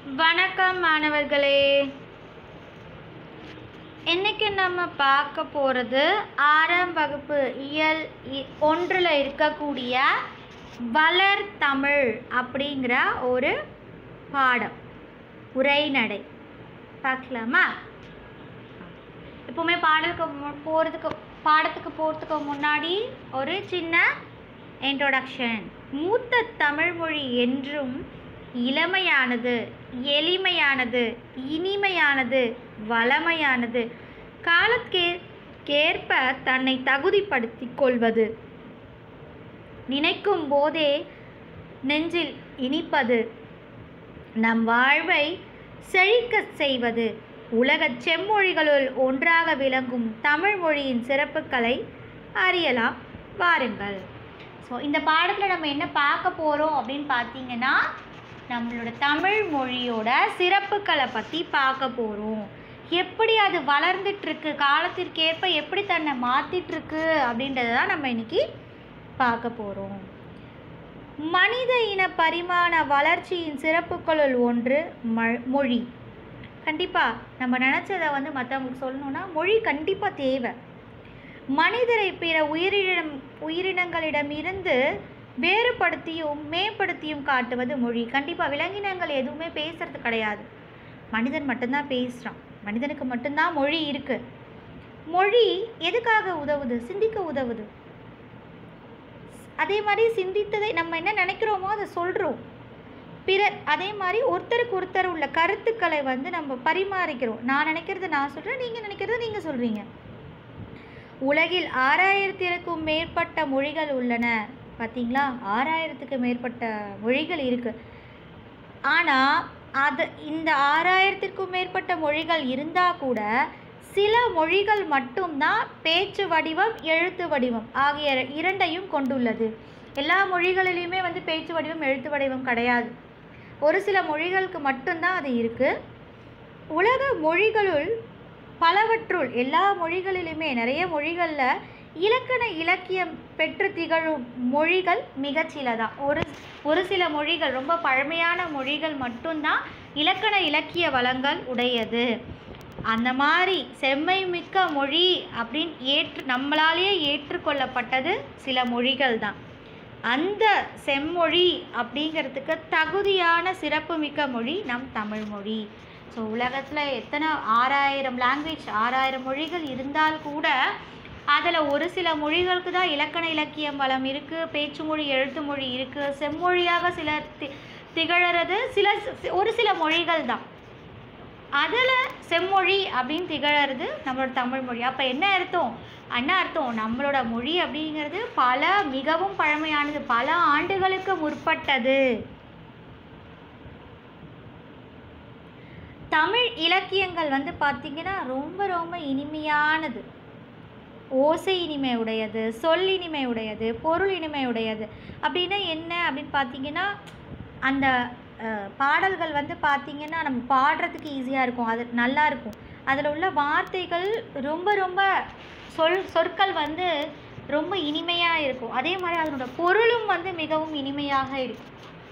வணக்கம் மாணவர்களே இன்னைக்கு நம்ம பார்க்க போகிறது ஆறாம் வகுப்பு இயல் இ- ஒன்றில் இருக்கக்கூடிய வளர் தமிழ் அப்படிங்கிற ஒரு பாடம் உரைநடை பார்க்கலாமா எப்போவுமே பாடலுக்கு மு- போகிறதுக்கு பாடத்துக்கு போகிறதுக்கு முன்னாடி ஒரு சின்ன இன்ட்ரோடக்ஷன் மூத்த தமிழ்மொழி என்றும் இளமையானது எளிமையானது இனிமையானது வளமையானது காலக்கே கேற்ப தன்னை தகுதிப்படுத்திக் கொள்வது நினைக்கும் போதே நெஞ்சில் இனிப்பது நம் வாழ்வை செழிக்கச் செய்வது உலகச் செம்மொழிகளுள் ஒன்றாக விளங்கும் தமிழ் மொழியின் சிறப்புகளை அறியலாம் வாருங்கள் ஸோ இந்த பாடத்தில் நம்ம என்ன பார்க்க போகிறோம் அப்படின்னு பார்த்தீங்கன்னா நம்மளோட தமிழ் மொழியோட சிறப்புகளை பற்றி பார்க்க போகிறோம் எப்படி அது வளர்ந்துட்டுருக்கு காலத்திற்கேற்ப எப்படி தன்னை மாற்றிட்டுருக்கு அப்படின்றத தான் நம்ம இன்னைக்கு பார்க்க போகிறோம் மனித இன பரிமாண வளர்ச்சியின் சிறப்புகளுள் ஒன்று ம மொழி கண்டிப்பாக நம்ம நினச்சதை வந்து மற்றவங்களுக்கு சொல்லணும்னா மொழி கண்டிப்பாக தேவை மனிதரை பிற உயிரினம் உயிரினங்களிடமிருந்து வேறுபடுத்தியும் மேம்படுத்தியும் காட்டுவது மொழி கண்டிப்பாக விலங்கினங்கள் எதுவுமே பேசுறது கிடையாது மனிதன் மட்டும்தான் பேசுகிறான் மனிதனுக்கு மட்டும்தான் மொழி இருக்கு மொழி எதுக்காக உதவுது சிந்திக்க உதவுது அதே மாதிரி சிந்தித்ததை நம்ம என்ன நினைக்கிறோமோ அதை சொல்கிறோம் பிற அதே மாதிரி ஒருத்தருக்கு ஒருத்தர் உள்ள கருத்துக்களை வந்து நம்ம பரிமாறிக்கிறோம் நான் நினைக்கிறது நான் சொல்கிறேன் நீங்கள் நினைக்கிறது நீங்கள் சொல்கிறீங்க உலகில் ஆறாயிரத்திற்கும் மேற்பட்ட மொழிகள் உள்ளன பார்த்தீங்களா ஆறாயிரத்துக்கு மேற்பட்ட மொழிகள் இருக்குது ஆனால் அது இந்த ஆறாயிரத்திற்கும் மேற்பட்ட மொழிகள் இருந்தால் கூட சில மொழிகள் மட்டும்தான் பேச்சு வடிவம் எழுத்து வடிவம் ஆகிய இரண்டையும் கொண்டுள்ளது எல்லா மொழிகளிலையுமே வந்து பேச்சு வடிவம் எழுத்து வடிவம் கிடையாது ஒரு சில மொழிகளுக்கு மட்டும்தான் அது இருக்குது உலக மொழிகளுள் பலவற்றுள் எல்லா மொழிகளிலுமே நிறைய மொழிகளில் இலக்கண இலக்கியம் பெற்று திகழும் மொழிகள் மிகச்சிலதான் ஒரு ஒரு சில மொழிகள் ரொம்ப பழமையான மொழிகள் மட்டும்தான் இலக்கண இலக்கிய வளங்கள் உடையது அந்த மாதிரி செம்மை மிக்க மொழி அப்படின்னு ஏற்று நம்மளாலேயே ஏற்றுக்கொள்ளப்பட்டது சில மொழிகள் தான் அந்த செம்மொழி அப்படிங்கிறதுக்கு தகுதியான சிறப்புமிக்க மொழி நம் தமிழ் மொழி ஸோ உலகத்தில் எத்தனை ஆறாயிரம் லாங்குவேஜ் ஆறாயிரம் மொழிகள் இருந்தால் கூட அதில் ஒரு சில மொழிகளுக்கு தான் இலக்கண இலக்கியம் வளம் இருக்குது பேச்சு மொழி எழுத்து மொழி இருக்குது செம்மொழியாக சில தி திகழறது சில ஒரு சில மொழிகள் தான் அதில் செம்மொழி அப்படின்னு திகழறது நம்மளோட தமிழ் மொழி அப்போ என்ன அர்த்தம் என்ன அர்த்தம் நம்மளோட மொழி அப்படிங்கிறது பல மிகவும் பழமையானது பல ஆண்டுகளுக்கு முற்பட்டது தமிழ் இலக்கியங்கள் வந்து பார்த்திங்கன்னா ரொம்ப ரொம்ப இனிமையானது ஓசை இனிமை உடையது சொல் இனிமை உடையது பொருள் இனிமை உடையது அப்படின்னா என்ன அப்படின்னு பார்த்தீங்கன்னா அந்த அஹ், பாடல்கள் வந்து பார்த்தீங்கன்னா நம்ம பாடுறதுக்கு ஈஸியாக இருக்கும் அது நல்லா இருக்கும் அதில் உள்ள வார்த்தைகள் ரொம்ப ரொம்ப சொல் சொற்கள் வந்து ரொம்ப இனிமையாக இருக்கும் அதே மாதிரி அதனோட பொருளும் வந்து மிகவும் இனிமையாக இருக்கும்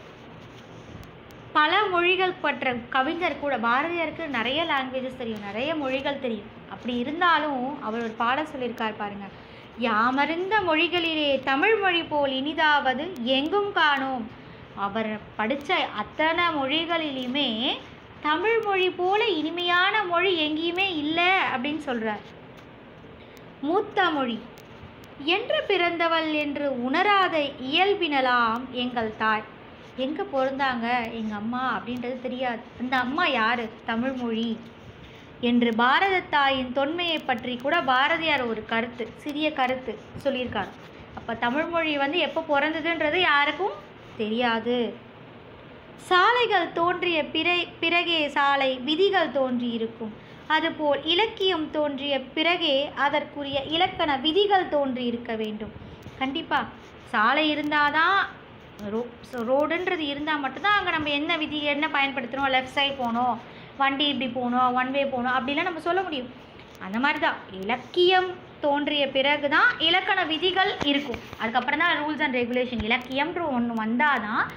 பல மொழிகள் பற்ற கவிஞர் கூட பாரதியாருக்கு நிறைய லாங்குவேஜஸ் தெரியும் நிறைய மொழிகள் தெரியும் அப்படி இருந்தாலும் அவர் ஒரு பாடம் சொல்லியிருக்கார் பாருங்க யாமறிந்த மொழிகளிலே தமிழ் மொழி போல் இனிதாவது எங்கும் காணோம் அவர் படித்த அத்தனை மொழிகளிலுமே தமிழ் மொழி போல இனிமையான மொழி எங்கேயுமே இல்லை அப்படின்னு சொல்கிறார் மூத்த மொழி என்று பிறந்தவள் என்று உணராத இயல்பினலாம் எங்கள் தாய் எங்கே பிறந்தாங்க எங்கள் அம்மா அப்படின்றது தெரியாது அந்த அம்மா யார் தமிழ் மொழி என்று பாரத தாயின் தொன்மையை பற்றி கூட பாரதியார் ஒரு கருத்து சிறிய கருத்து சொல்லியிருக்கார் அப்போ தமிழ் மொழி வந்து எப்போ பிறந்ததுன்றது யாருக்கும் தெரியாது சாலைகள் தோன்றிய பிற பிறகே சாலை விதிகள் தோன்றி இருக்கும் அதுபோல் இலக்கியம் தோன்றிய பிறகே அதற்குரிய இலக்கண விதிகள் தோன்றி இருக்க வேண்டும் கண்டிப்பாக சாலை இருந்தாதான் ரோ ஸோ ரோடுன்றது இருந்தால் மட்டும்தான் அங்கே நம்ம என்ன விதி என்ன பயன்படுத்துகிறோம் லெஃப்ட் சைடு போகணும் வண்டி இப்படி போகணும் ஒன் வே போகணும் அப்படிலாம் நம்ம சொல்ல முடியும் அந்த மாதிரி தான் இலக்கியம் தோன்றிய பிறகு தான் இலக்கண விதிகள் இருக்கும் அதுக்கப்புறம் தான் ரூல்ஸ் அண்ட் ரெகுலேஷன் இலக்கியம்ன்ற ஒன்று வந்தால் தான்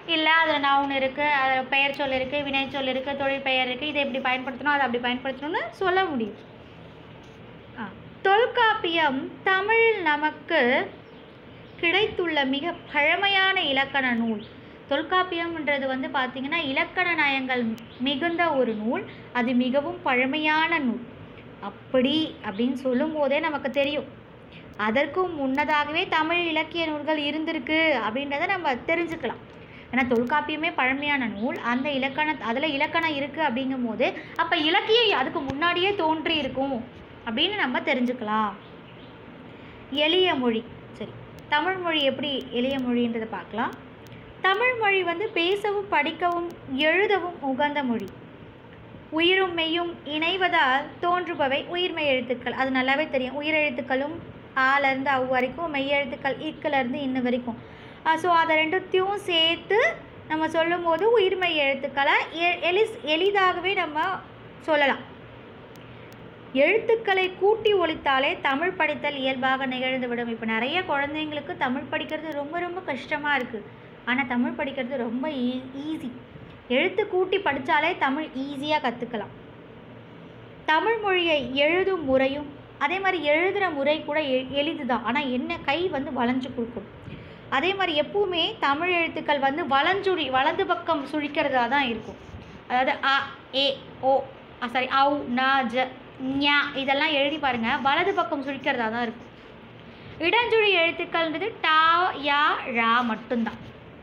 இல்லை அதில் நவுன் இருக்குது அதில் பெயர் சொல் இருக்குது வினை சொல் இருக்குது தொழில் பெயர் இருக்குது இதை எப்படி பயன்படுத்தணும் அதை அப்படி பயன்படுத்தணும்னு சொல்ல முடியும் ஆ தொல்காப்பியம் தமிழில் நமக்கு கிடைத்துள்ள மிக பழமையான இலக்கண நூல் தொல்காப்பியம்ன்றது வந்து பார்த்திங்கன்னா இலக்கண நயங்கள் மிகுந்த ஒரு நூல் அது மிகவும் பழமையான நூல் அப்படி அப்படின்னு சொல்லும்போதே நமக்கு தெரியும் அதற்கும் முன்னதாகவே தமிழ் இலக்கிய நூல்கள் இருந்திருக்கு அப்படின்றத நம்ம தெரிஞ்சுக்கலாம் ஏன்னா தொல்காப்பியமே பழமையான நூல் அந்த இலக்கண அதில் இலக்கணம் இருக்குது அப்படிங்கும்போது அப்போ இலக்கியம் அதுக்கு முன்னாடியே தோன்றி இருக்கும் அப்படின்னு நம்ம தெரிஞ்சுக்கலாம் எளிய மொழி சரி தமிழ் மொழி எப்படி எளிய மொழின்றதை பார்க்கலாம் தமிழ் மொழி வந்து பேசவும் படிக்கவும் எழுதவும் உகந்த மொழி உயிரும் மெய்யும் இணைவதால் தோன்றுபவை உயிர்மெய் எழுத்துக்கள் அது நல்லாவே தெரியும் உயிரெழுத்துக்களும் ஆலேருந்து அவ் வரைக்கும் மெய்யெழுத்துக்கள் இக்கிலேருந்து இன்ன வரைக்கும் ஸோ அதை ரெண்டுத்தையும் சேர்த்து நம்ம சொல்லும்போது உயிர்மெய் எழுத்துக்களை எ- எளிஸ் எளிதாகவே நம்ம சொல்லலாம் எழுத்துக்களை கூட்டி ஒழித்தாலே தமிழ் படித்தல் இயல்பாக நிகழ்ந்துவிடும் இப்போ நிறைய குழந்தைங்களுக்கு தமிழ் படிக்கிறது ரொம்ப ரொம்ப கஷ்டமாக இருக்குது ஆனால் தமிழ் படிக்கிறது ரொம்ப ஈஸி எழுத்து கூட்டி படித்தாலே தமிழ் ஈஸியாக கற்றுக்கலாம் தமிழ் மொழியை எழுதும் முறையும் அதே மாதிரி எழுதுகிற முறை கூட எ எளிது தான் ஆனால் என்ன கை வந்து வளைஞ்சு கொடுக்கும் அதே மாதிரி எப்பவுமே தமிழ் எழுத்துக்கள் வந்து வலஞ்சுழி வலது பக்கம் சுழிக்கிறதா தான் இருக்கும் அதாவது அ ஏ ஓ சாரி ஔ ந ஜ ஞ இதெல்லாம் எழுதி பாருங்க வலது பக்கம் சுழிக்கிறதா தான் இருக்கும் இடஞ்சுழி எழுத்துக்கள்ன்றது டா யா ழா மட்டும்தான்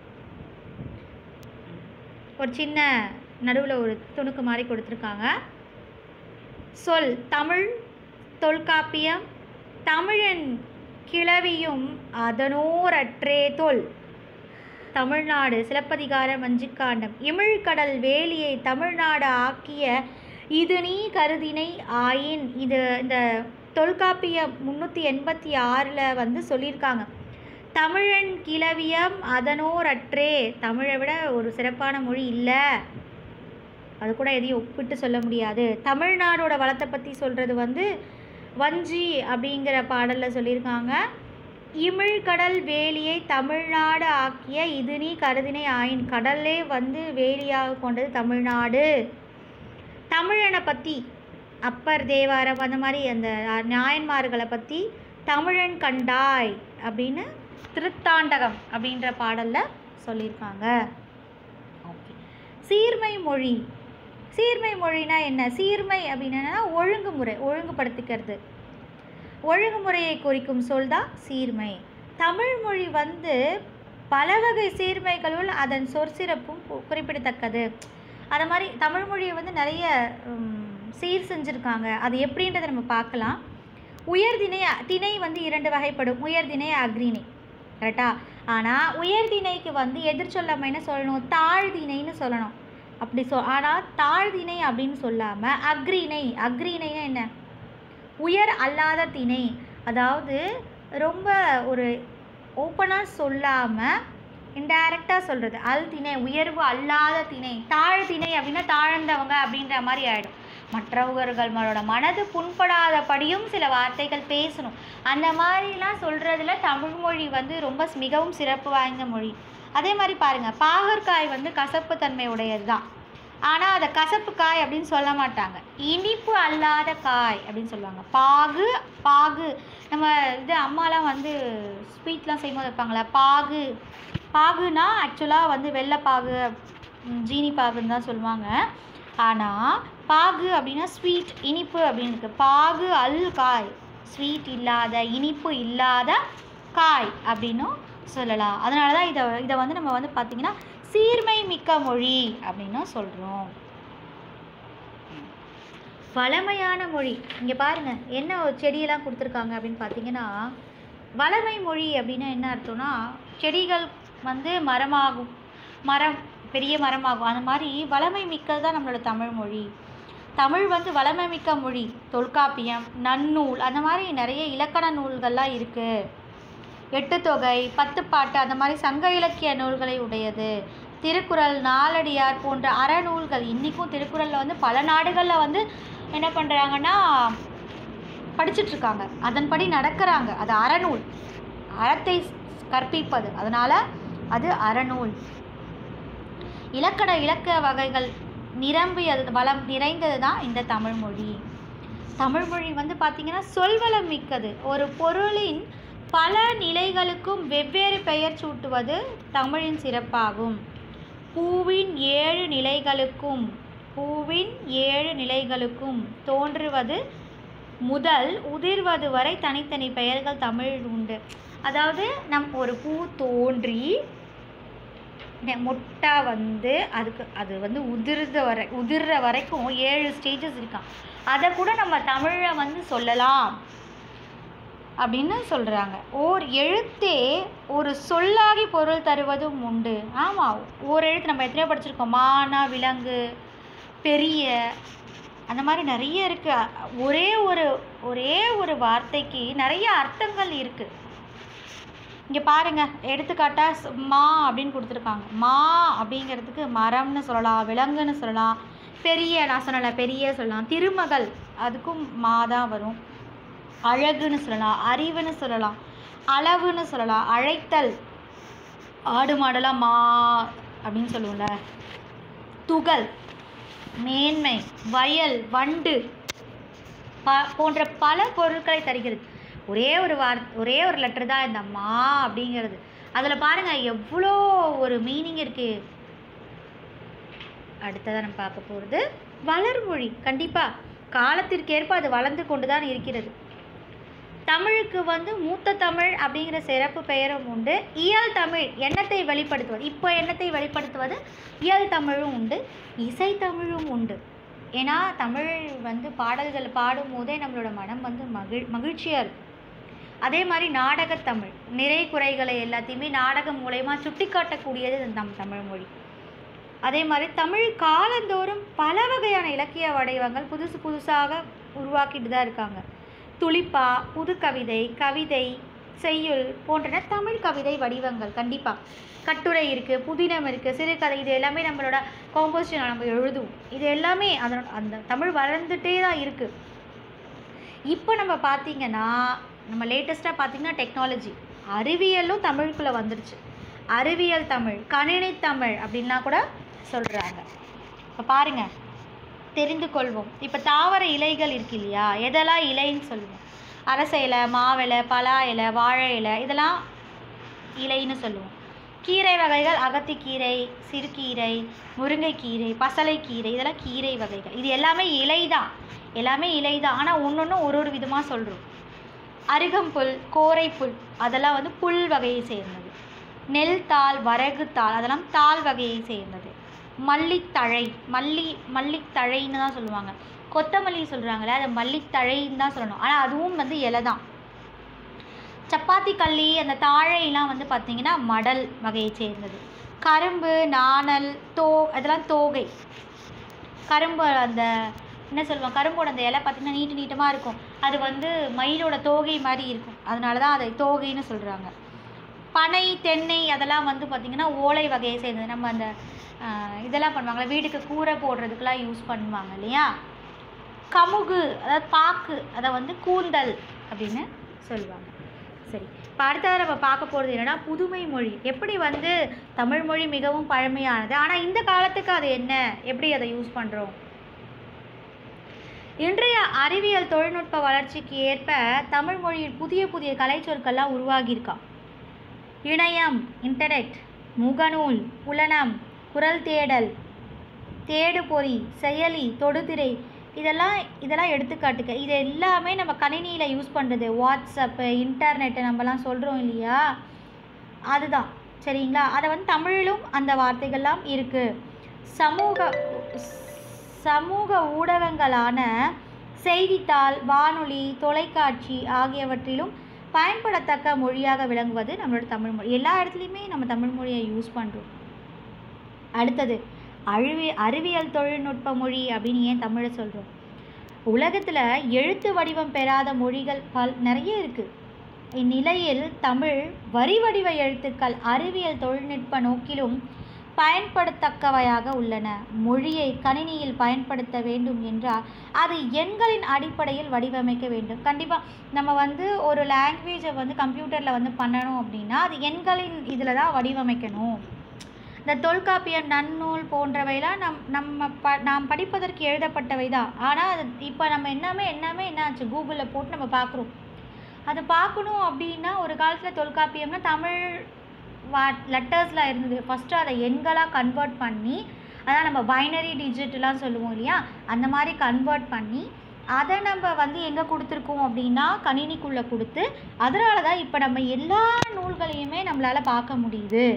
ஒரு சின்ன நடுவில் ஒரு துணுக்கு மாதிரி கொடுத்துருக்காங்க சொல் தமிழ் தொல்காப்பியம் தமிழன் கிளவியும் அதனோரற்றே தொல் தமிழ்நாடு சிலப்பதிகாரம் வஞ்சிக்காண்டம் இமிழ்கடல் வேலியை தமிழ்நாடு ஆக்கிய இது நீ கருதினை ஆயின் இது இந்த தொல்காப்பியம் முந்நூற்றி எண்பத்தி ஆறில் வந்து சொல்லியிருக்காங்க தமிழன் கிளவியம் அதனோரற்றே தமிழை விட ஒரு சிறப்பான மொழி இல்லை அது கூட எதையும் ஒப்பிட்டு சொல்ல முடியாது தமிழ்நாடோட வளத்தை பற்றி சொல்கிறது வந்து வஞ்சி அப்படிங்கிற பாடலில் சொல்லியிருக்காங்க இமிழ்கடல் வேலியை தமிழ்நாடு ஆக்கிய இது நீ கருதினை ஆயின் கடல்லே வந்து வேலியாக கொண்டது தமிழ்நாடு தமிழனை பற்றி அப்பர் தேவாரம் அந்த மாதிரி அந்த நாயன்மார்களை பற்றி தமிழன் கண்டாய் அப்படின்னு திருத்தாண்டகம் அப்படின்ற பாடலில் சொல்லியிருக்காங்க ஓகே சீர்மை மொழி சீர்மை மொழினா என்ன சீர்மை அப்படின்னா ஒழுங்குமுறை ஒழுங்குபடுத்திக்கிறது ஒழுங்குமுறையை குறிக்கும் சொல் தான் சீர்மை தமிழ் மொழி வந்து பல வகை சீர்மைகளுள் அதன் சொற்சிறப்பும் கு- குறிப்பிடத்தக்கது அது மாதிரி தமிழ் மொழியை வந்து நிறைய ம், சீர் செஞ்சுருக்காங்க அது எப்படின்றத நம்ம பார்க்கலாம் உயர்திணை திணை வந்து இரண்டு வகைப்படும் உயர்திணை அக்ரிணை கரெக்டா ஆனால் உயர்திணைக்கு வந்து எதிர் நம்ம என்ன சொல்லணும் தாழ்திணைன்னு சொல்லணும் அப்படி சொ ஆனால் தாழ்திணை அப்படின்னு சொல்லாமல் அக்ரிணை அக்ரிணைனா என்ன உயர் அல்லாத திணை அதாவது ரொம்ப ஒரு ஓப்பனாக சொல்லாமல் இன்டைரக்டாக சொல்கிறது அல் திணை உயர்வு அல்லாத திணை தாழ் திணை அப்படின்னா தாழ்ந்தவங்க அப்படின்ற மாதிரி ஆகிடும் மற்றவர்களோட மனது புண்படாதபடியும் சில வார்த்தைகள் பேசணும் அந்த மாதிரிலாம் சொல்கிறதுல தமிழ்மொழி வந்து ரொம்ப ஸ்- மிகவும் சிறப்பு வாய்ந்த மொழி அதே மாதிரி பாருங்கள் பாகற்காய் வந்து கசப்பு தன்மை உடையது தான் ஆனால் அதை கசப்பு காய் அப்படின்னு சொல்ல மாட்டாங்க இனிப்பு அல்லாத காய் அப்படின்னு சொல்லுவாங்க பாகு பாகு நம்ம இது அம்மாலாம் வந்து ஸ்வீட்லாம் செய்யும்போது வைப்பாங்களே பாகு பாகுனா ஆக்சுவலாக வந்து வெள்ளைப்பாகு ம், ஜீனி பாகுன்னு தான் சொல்லுவாங்க ஆனால் பாகு அப்படின்னா ஸ்வீட் இனிப்பு அப்படின்னு இருக்கு பாகு அல் காய் ஸ்வீட் இல்லாத இனிப்பு இல்லாத காய் அப்படின்னும் சொல்லலாம் அதனால தான் இதை இதை வந்து நம்ம வந்து பார்த்திங்கன்னா சீர்மை மிக்க மொழி அப்படின்னும் சொல்கிறோம் வளமையான மொழி இங்கே பாருங்கள் என்ன ஒரு செடியெல்லாம் கொடுத்துருக்காங்க அப்படின்னு பார்த்தீங்கன்னா வளமை மொழி அப்படின்னா என்ன அர்த்தம்னா செடிகள் வந்து மரமாகும் மரம் பெரிய மரமாகும் அந்த மாதிரி வளமை மிக்கது தான் நம்மளோட தமிழ் மொழி தமிழ் வந்து வளமை மிக்க மொழி தொல்காப்பியம் நன்னூல் அந்த மாதிரி நிறைய இலக்கண நூல்கள்லாம் இருக்குது எட்டுத்தொகை பத்துப்பாட்டு அந்த மாதிரி சங்க இலக்கிய நூல்களை உடையது திருக்குறள் நாலடியார் போன்ற அறநூல்கள் இன்றைக்கும் திருக்குறளில் வந்து பல நாடுகளில் வந்து என்ன பண்ணுறாங்கன்னா படிச்சிட்ருக்காங்க அதன்படி நடக்கிறாங்க அது அறநூல் அறத்தை ஸ்- கற்பிப்பது அதனால் அது அறநூல் இலக்கண இலக்க வகைகள் நிரம்பியது வளம் நிறைந்தது தான் இந்த தமிழ்மொழி தமிழ்மொழி வந்து பார்த்திங்கன்னா சொல்வளம் மிக்கது ஒரு பொருளின் பல நிலைகளுக்கும் வெவ்வேறு பெயர் சூட்டுவது தமிழின் சிறப்பாகும் பூவின் ஏழு நிலைகளுக்கும் பூவின் ஏழு நிலைகளுக்கும் தோன்றுவது முதல் உதிர்வது வரை தனித்தனி பெயர்கள் தமிழில் உண்டு அதாவது நம் ஒரு பூ தோன்றி நெ- மொட்டா வந்து அதுக்கு அது வந்து உதிர்ந்த வரை உதிர்ற வரைக்கும் ஏழு ஸ்டேஜஸ் இருக்கான் அதை கூட நம்ம தமிழில் வந்து சொல்லலாம் அப்படின்னு சொல்கிறாங்க ஓர் எழுத்தே ஒரு சொல்லாகி பொருள் தருவதும் உண்டு ஆமாம் ஓர் எழுத்து நம்ம எத்தனையோ படிச்சிருக்கோம் மானா விலங்கு பெரிய அந்த மாதிரி நிறைய இருக்குது ஒரே ஒரு ஒரே ஒரு வார்த்தைக்கு நிறைய அர்த்தங்கள் இருக்குது இங்கே பாருங்க எடுத்துக்காட்டா ஸ்- மா அப்படின்னு கொடுத்துருக்காங்க மா அப்படிங்கிறதுக்கு மரம்னு சொல்லலாம் விலங்குன்னு சொல்லலாம் பெரிய நான் சொன்னல பெரிய சொல்லலாம் திருமகள் அதுக்கும் மா தான் வரும் அழகுன்னு சொல்லலாம் அறிவுன்னு சொல்லலாம் அளவுன்னு சொல்லலாம் அழைத்தல் ஆடு மாடெல்லாம் மா அப்படின்னு சொல்லுவோம்ல துகள் மேன்மை வயல் வண்டு ப போன்ற பல பொருட்களை தருகிறது ஒரே ஒரு வார் ஒரே ஒரு லெட்டர் தான் இந்த மா அப்படிங்கிறது அதில் பாருங்கள் எவ்வளோ ஒரு மீனிங் இருக்குது அடுத்ததாக நம்ம பார்க்க போகிறது வளர்மொழி கண்டிப்பாக காலத்திற்கேற்ப அது வளர்ந்து கொண்டு தான் இருக்கிறது தமிழுக்கு வந்து மூத்த தமிழ் அப்படிங்கிற சிறப்பு பெயரும் உண்டு இயல் தமிழ் எண்ணத்தை வெளிப்படுத்துவது இப்போ எண்ணத்தை வெளிப்படுத்துவது இயல் தமிழும் உண்டு இசை தமிழும் உண்டு ஏன்னா தமிழ் வந்து பாடல்கள் பாடும் போதே நம்மளோட மனம் வந்து மகிழ் மகிழ்ச்சியாக இருக்கும் அதே மாதிரி நாடகத்தமிழ் நிறை குறைகளை எல்லாத்தையுமே நாடகம் மூலயமா சுட்டி காட்டக்கூடியது நம் தமிழ் மொழி அதே மாதிரி தமிழ் காலந்தோறும் பல வகையான இலக்கிய வடிவங்கள் புதுசு புதுசாக உருவாக்கிட்டு தான் இருக்காங்க துளிப்பா புதுக்கவிதை கவிதை செய்யுள் போன்றன தமிழ் கவிதை வடிவங்கள் கண்டிப்பாக கட்டுரை இருக்குது புதினம் இருக்குது சிறுகதை இது எல்லாமே நம்மளோட காம்போசிஷன் நம்ம எழுதுவோம் இது எல்லாமே அதனோட அந்த தமிழ் வளர்ந்துட்டே தான் இருக்குது இப்போ நம்ம பார்த்தீங்கன்னா நம்ம லேட்டஸ்ட்டாக பார்த்தீங்கன்னா டெக்னாலஜி அறிவியலும் தமிழுக்குள்ளே வந்துடுச்சு அறிவியல் தமிழ் கணினி தமிழ் அப்படின்லாம் கூட சொல்கிறாங்க இப்போ பாருங்கள் தெரிந்து கொள்வோம் இப்போ தாவர இலைகள் இருக்கு இல்லையா எதெல்லாம் இலைன்னு சொல்லுவோம் அரச இலை மாவிலை பலா இலை வாழை இலை இதெல்லாம் இலைன்னு சொல்லுவோம் கீரை வகைகள் அகத்திக்கீரை சிறுகீரை முருங்கைக்கீரை பசலைக்கீரை இதெல்லாம் கீரை வகைகள் இது எல்லாமே இலை தான் எல்லாமே இலை தான் ஆனால் ஒன்று ஒரு ஒரு விதமாக சொல்கிறோம் அருகம்புல் கோரைப்புல் அதெல்லாம் வந்து புல் வகையை சேர்ந்தது நெல் தாள் வரகு தாள் அதெல்லாம் தாள் வகையை சேர்ந்தது மல்லித்தழை மல்லி மல்லித்தழைன்னு தான் சொல்லுவாங்க கொத்தமல்லி சொல்கிறாங்களே அது மல்லித்தழைன்னு தான் சொல்லணும் ஆனால் அதுவும் வந்து இலை தான் சப்பாத்தி கள்ளி அந்த தாழையெல்லாம் வந்து பார்த்திங்கன்னா மடல் வகையை சேர்ந்தது கரும்பு நாணல் தோ அதெல்லாம் தோகை கரும்பு அந்த என்ன சொல்லுவாங்க கரும்போட அந்த இலை பார்த்திங்கன்னா நீட்டு நீட்டமாக இருக்கும் அது வந்து மயிலோட தோகை மாதிரி இருக்கும் அதனால தான் அதை தோகைன்னு சொல்கிறாங்க பனை தென்னை அதெல்லாம் வந்து பார்த்திங்கன்னா ஓலை வகையை சேர்ந்தது நம்ம அந்த ஆஹ், இதெல்லாம் பண்ணுவாங்கள்ல வீட்டுக்கு கூரை போடுறதுக்கெலாம் யூஸ் பண்ணுவாங்க இல்லையா கமுகு அதாவது பாக்கு அதை வந்து கூந்தல் அப்படின்னு சொல்லுவாங்க சரி இப்போ அடுத்தது நம்ம பார்க்க போகிறது என்னன்னா புதுமை மொழி எப்படி வந்து தமிழ் மொழி மிகவும் பழமையானது ஆனால் இந்த காலத்துக்கு அது என்ன எப்படி அதை யூஸ் பண்ணுறோம் இன்றைய அறிவியல் தொழில்நுட்ப வளர்ச்சிக்கு ஏற்ப தமிழ் மொழியில் புதிய புதிய கலைச்சொற்கள்லாம் உருவாகியிருக்கா இணையம் இன்டர்நெட் முகநூல் புலனம் குரல் தேடல் தேடுபொறி செயலி தொடுதிரை இதெல்லாம் இதெல்லாம் எடுத்துக்காட்டுக்க இது எல்லாமே நம்ம கணினியில் யூஸ் பண்ணுறது வாட்ஸ்அப்பு இன்டர்நெட்டு நம்மலாம் சொல்கிறோம் இல்லையா அதுதான் சரிங்களா அதை வந்து தமிழிலும் அந்த வார்த்தைகள்லாம் இருக்குது சமூக சமூக ஊடகங்களான செய்தித்தாள் வானொலி தொலைக்காட்சி ஆகியவற்றிலும் பயன்படத்தக்க மொழியாக விளங்குவது நம்மளோட தமிழ் மொழி எல்லா இடத்துலையுமே நம்ம தமிழ் மொழியை யூஸ் பண்ணுறோம் அடுத்தது அழிவி அறிவியல் தொழில்நுட்ப மொழி அப்படின்னு ஏன் தமிழை சொல்கிறோம் உலகத்தில் எழுத்து வடிவம் பெறாத மொழிகள் பல் நிறைய இருக்குது இந்நிலையில் தமிழ் வரி வடிவ எழுத்துக்கள் அறிவியல் தொழில்நுட்ப நோக்கிலும் பயன்படுத்தக்கவையாக உள்ளன மொழியை கணினியில் பயன்படுத்த வேண்டும் என்றால் அது எண்களின் அடிப்படையில் வடிவமைக்க வேண்டும் கண்டிப்பாக நம்ம வந்து ஒரு லாங்குவேஜை வந்து கம்ப்யூட்டரில் வந்து பண்ணணும் அப்படின்னா அது எண்களின் இதில் தான் வடிவமைக்கணும் இந்த தொல்காப்பியம் நன்னூல் போன்றவைலாம் நம் நம்ம ப நாம் படிப்பதற்கு எழுதப்பட்டவை தான் ஆனால் அது இப்போ நம்ம எல்லாமே எல்லாமே என்ன ஆச்சு கூகுளில் போட்டு நம்ம பார்க்குறோம் அதை பார்க்கணும் அப்படின்னா ஒரு காலத்தில் தொல்காப்பியம்னா தமிழ் வா லெட்டர்ஸில் இருந்தது ஃபஸ்ட்டு அதை எண்களாக கன்வெர்ட் பண்ணி அதான் நம்ம பைனரி டிஜிட்லாம் சொல்லுவோம் இல்லையா அந்த மாதிரி கன்வெர்ட் பண்ணி அதை நம்ம வந்து எங்கே கொடுத்துருக்கோம் அப்படின்னா கணினிக்குள்ளே கொடுத்து அதனால தான் இப்போ நம்ம எல்லா நூல்களையுமே நம்மளால் பார்க்க முடியுது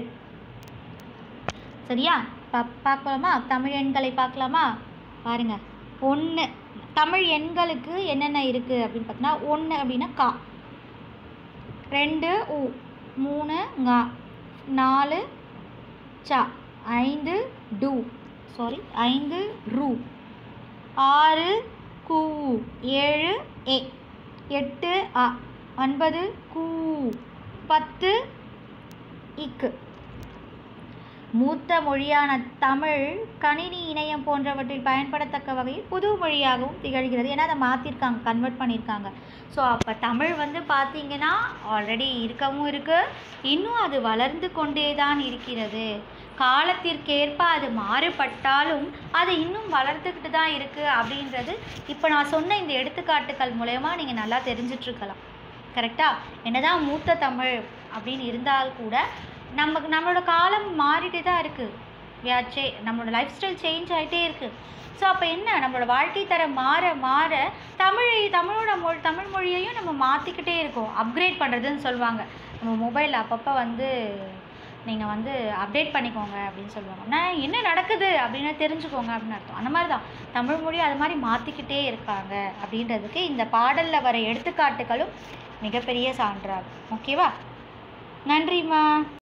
சரியா பா பார்க்கலாமா தமிழ் எண்களை பார்க்கலாமா பாருங்க ஒன்று தமிழ் எண்களுக்கு என்னென்ன இருக்குது அப்படின்னு பார்த்தீங்கன்னா ஒன்று அப்படின்னா கா ரெண்டு உ மூணு ngா நாலு ச ஐந்து டு சாரி ஐந்து ரு ஆறு கூ ஏழு ஏ எட்டு அ ஒன்பது கூ பத்து இக்கு மூத்த மொழியான தமிழ் கணினி இணையம் போன்றவற்றில் பயன்படத்தக்க வகையில் புது மொழியாகவும் திகழ்கிறது ஏன்னா அதை மாற்றிருக்காங்க கன்வெர்ட் பண்ணியிருக்காங்க ஸோ அப்போ தமிழ் வந்து பார்த்தீங்கன்னா ஆல்ரெடி இருக்கவும் இருக்குது இன்னும் அது வளர்ந்து கொண்டே தான் இருக்கிறது காலத்திற்கேற்ப அது மாறுபட்டாலும் அது இன்னும் வளர்ந்துக்கிட்டு தான் இருக்குது அப்படின்றது இப்போ நான் சொன்ன இந்த எடுத்துக்காட்டுகள் மூலயமா நீங்கள் நல்லா தெரிஞ்சிட்ருக்கலாம் கரெக்டாக என்னதான் மூத்த தமிழ் அப்படின்னு இருந்தால் கூட நமக்கு நம்மளோட காலம் மாறிட்டே தான் இருக்குது சே நம்மளோட லைஃப் ஸ்டைல் சேஞ்ச் ஆகிட்டே இருக்குது ஸோ அப்போ என்ன நம்மளோட வாழ்க்கை தரம் மாற மாற தமிழை தமிழோட மொழி தமிழ் மொழியையும் நம்ம மாற்றிக்கிட்டே இருக்கோம் அப்கிரேட் பண்ணுறதுன்னு சொல்லுவாங்க நம்ம மொபைலில் அப்பப்போ வந்து நீங்கள் வந்து அப்டேட் பண்ணிக்கோங்க அப்படின்னு சொல்லுவாங்க நான் என்ன நடக்குது அப்படின்னு தெரிஞ்சுக்கோங்க அப்படின்னு அர்த்தம் அந்த மாதிரி தான் தமிழ் மொழி அது மாதிரி மாற்றிக்கிட்டே இருக்காங்க அப்படின்றதுக்கு இந்த பாடலில் வர எடுத்துக்காட்டுகளும் மிகப்பெரிய சான்றாகும் ஓகேவா நன்றிம்மா